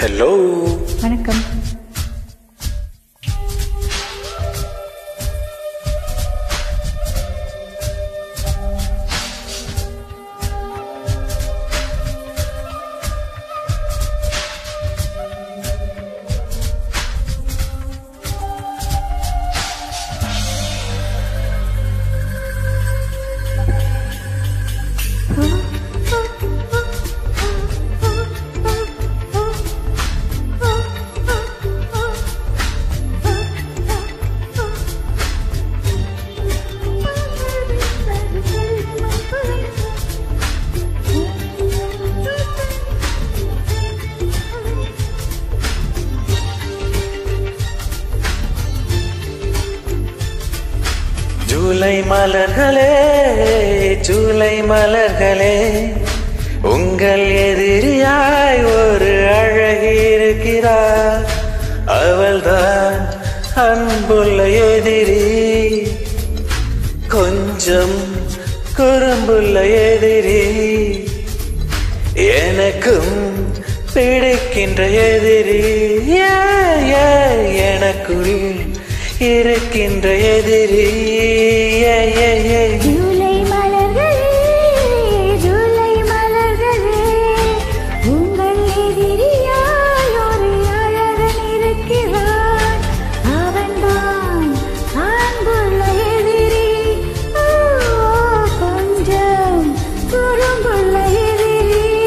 Hello வணக்கம் ஜூலை மலர்களே ஜூலை மலர்களே உங்கள் எதிரியாய் ஒரு அழகி இருக்கிறார் அவள்தான் அன்புள்ள எதிரி கொஞ்சம் குறும்புள்ள எதிரி எனக்கும் பிடிக்கின்ற எதிரி ஏ, ஏ, எனக்குள் இருக்கின்ற எதிரி ஏ, ஏ, ஏ. ஜூலை மலர்களே ஜூலை மலர்களே உங்கள் எதிரியாய் ஒரு அழகன் இருக்கிறான் அவன்தான் அன்புள்ள எதிரி ஓ, கொஞ்சம் குறும்புள்ள எதிரி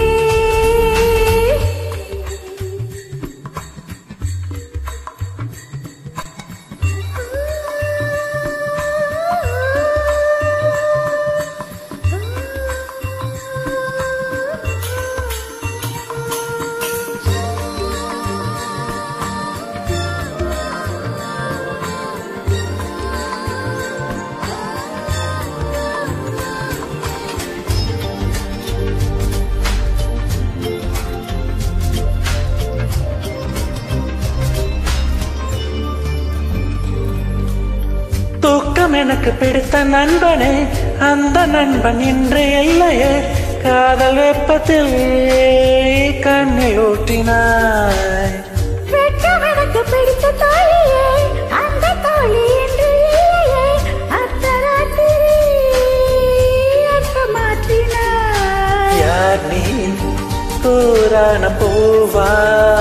தூக்கம் எனக்கு பிடித்த நண்பனே அந்த நண்பன் இன்று இல்லையே காதல் வெப்பத்தில் கண்ணில் ஊட்டினாய் வெட்கம் எனக்கு பிடித்த தோழியே அந்த தோழி என்று இல்லையே அர்த்தராத்திரி அர்த்தம் மாற்றினாய் யார் நீ கூறான பூவா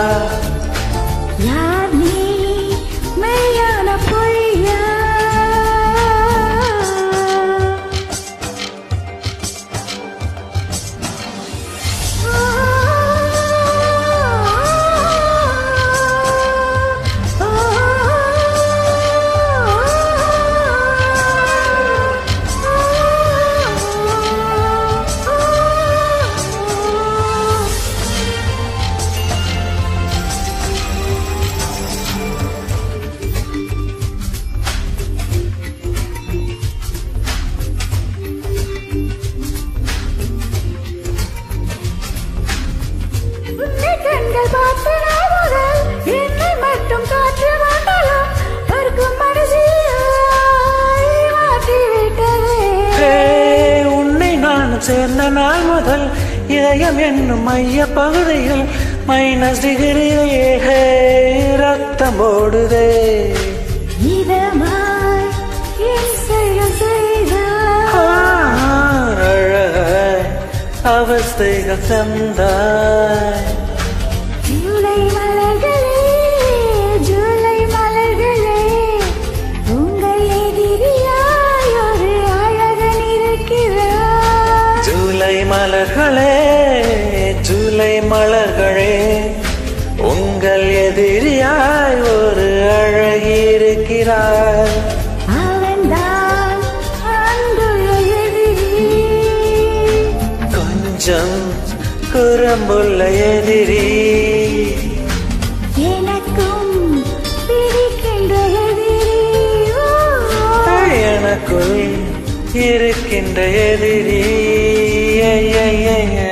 யார் நீ மெய்யான பொய்யா உன்னை கண்கள் பார்த்த நாள் முதல் என்னை மட்டும் காற்று மண்டலம் பறக்கும் மனசியாய் மாற்றிவிட்டதே ஹே, உன்னை நானும் சேர்ந்த நாள் முதல் இதயம் என்னும் மைய பகுதியில் மைனஸ் டிகிரியிலே ஹே, ரத்தம் ஓடுதே இதமாய் என் செயல் செய்தாய் ஆ, அழகாய் அவஸ்தைகள் தந்தாய் ஜூலை மலர்களே ஜூலை மலர்களே உங்கள் எதிரியாய் ஒரு அழகன் இருக்கிறார் ஜூலை மலர்களே ஜூலை மலர்களே உங்கள் எதிரியாய் ஒரு அழகி இருக்கிறார் அவன்தான் அன்புள்ள எதிரி கொஞ்சம் குறும்புள்ள எதிரி எனக்கும் பிடிக்கின்ற எதிரி ஓ, ஓ. எனக்குள் இருக்கின்ற எதிரி ஏ, ஏ, ஏ, ஏ.